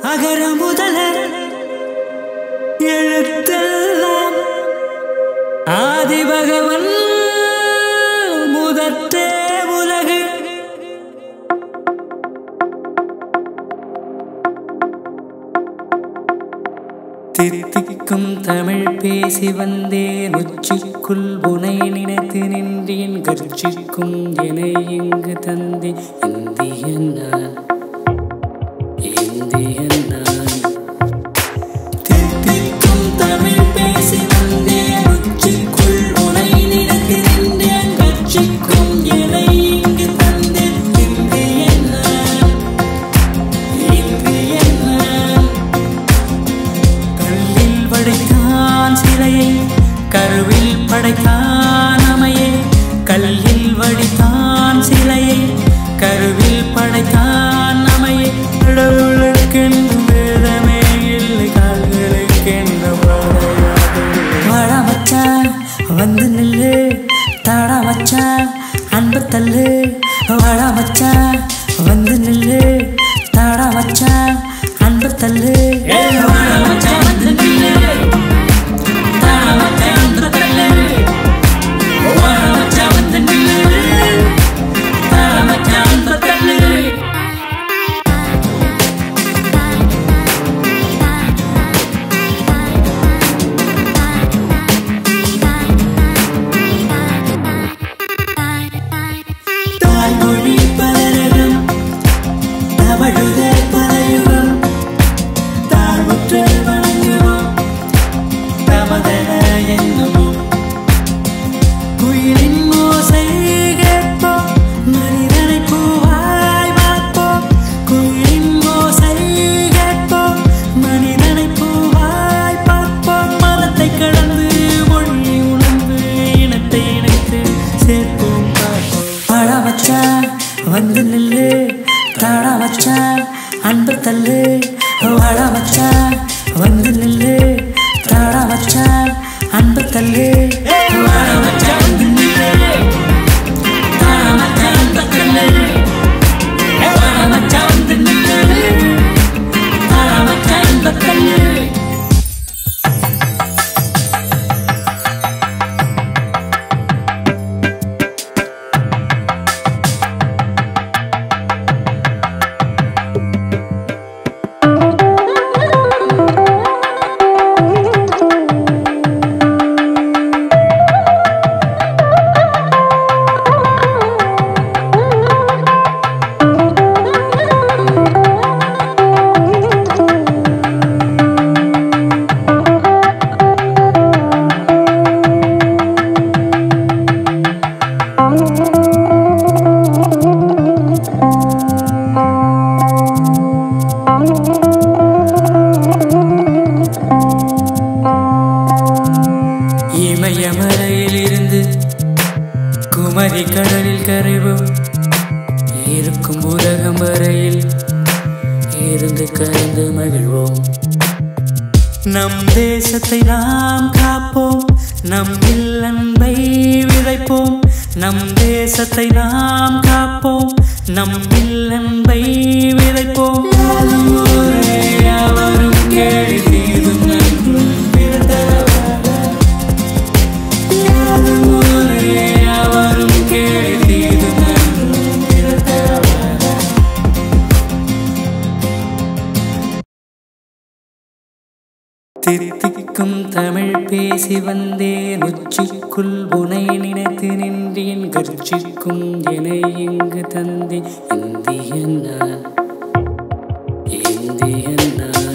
அகர முதல எழுத்தெல்லாம் ஆதி பகவன் முதற்றே உலகு தித்திக்கும் தமிழ் பேசி வந்தேன் உச்சிக்குள் உனை நினைத்து நின்றேன் கர்ச்சிக்கும் என இங்கு தந்தே இந்தியன் நான் இந்தியன் நான் தித்திக்கும் தமிழ் பேசி வந்தேன் உச்சிக்குள் உனை நினைத்து நின்றேன் கர்ச்சிக்கும் என இங்கு தந்தேன் இந்தியன் நான் இந்தியன் நான் கல்லில் வடைத்தான் சிலையை கருவில் படைத்தான் அமையே கல்லில் வடித்தான் சிலையை கருவில் படைத்தான் அமையே கடவுளுக்கென்று வேதமே இல்லை கால்களுக்கென்று வாழ மச்சான் வந்து நில்லு தாடா மச்சான் அன்பு தள்ளு வாழ மச்சான் வந்து நில்லு தாடா மச்சான் அன்பு தள்ளு வாழ மச்சான் வந்து நில்லு தாடா மச்சான் அன்பு தள்ளு வாழ மச்சான் வந்து நில்லு தாடா மச்சான் அன்பு தள்ளு தாய்மொழி பலரகம் தமிழுதல் பலயுகம் தாழ்வுற்று வணங்குவோம் தமதன என்னுவோம் குயிலின் ஓசை கேட்போம் மனிதனை பூவாய் பார்ப்போம் குயிலின் ஓசை கேட்போம் மனிதனை பூவாய் பார்ப்போம் மதத்தை கடந்து மொழி உணர்ந்து இனத்தை இணைத்து சேர்ப்போம் பார்ப்போம் வாழ வச்சா வந்து நில்லு தாடா வச்சா அன்பு தள்ளு வாழ வச்சா வந்து நில்லு தாடா வச்சா அன்பு தள்ளு வாழ வச்சா வந்து நில்லு தாடா வச்சா அன்பு தள்ளு வாழ வச்சா வந்து நில்லு தாடா வச்சா அன்பு தள்ளு இமயமலையில் இருந்து குமரி கடலில் கரைவோம் இருக்கும் உலகம் வரையில் இருந்து கரைந்து மகிழ்வோம் நம் தேசத்தை நாம் காப்போம் நம் அன்பை விதைப்போம் நம் தேசத்தை நாம் காப்போம் நம் அன்பை விதைப்போம் அவரும் கேள்வி தீதும் நன்றும் பிறந்தவர் அவரும் கேள்வி தீதும் நன்றும் பிறந்தவர் தித்திக்கும் தமிழ் பேசி வந்தேன் உச்சிக்குள் உனை நினைத்து நின்றேன் கர்ச்சிக்கும் என இங்கு தந்தேன் இந்தியன் நான் இந்தியன் நான்